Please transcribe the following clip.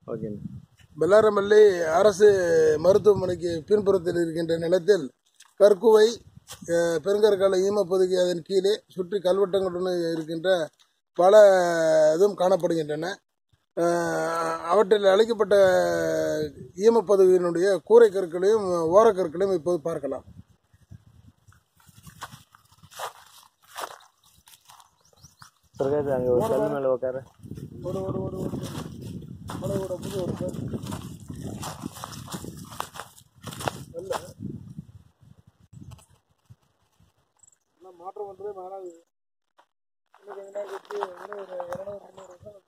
ஓகேண்ணா பெல்லாரமல்லி அரசு மருத்துவமனைக்கு பின்புறத்தில் இருக்கின்ற நிலத்தில் கற்குவை அஹ், பெருங்கற்கால ஈமப்பதுகை அதன் கீழே சுற்றி கல்வெட்டங்களுடன் இருக்கின்ற பல இதுவும் காணப்படுகின்றன அஹ், அவற்றில் அளிக்கப்பட்ட ஈமப்பதுகையினுடைய கூரை கற்களையும் ஓரக்கற்களையும் இப்போது பார்க்கலாம் பிரகாஷ் அங்கே ஒரு கல் மேலே உட்கார ஒரு ஒரு ஒரு ஒரு ஒரு ஒரு புது ஒரு கல். கல்ல. எல்லாம் மாற்றம் பண்ணுறது ஆனால் இன்னும் கொஞ்ச நாள் கழிச்சு இன்னும் ஒரு இரநூறு முந்நூறு வருஷம்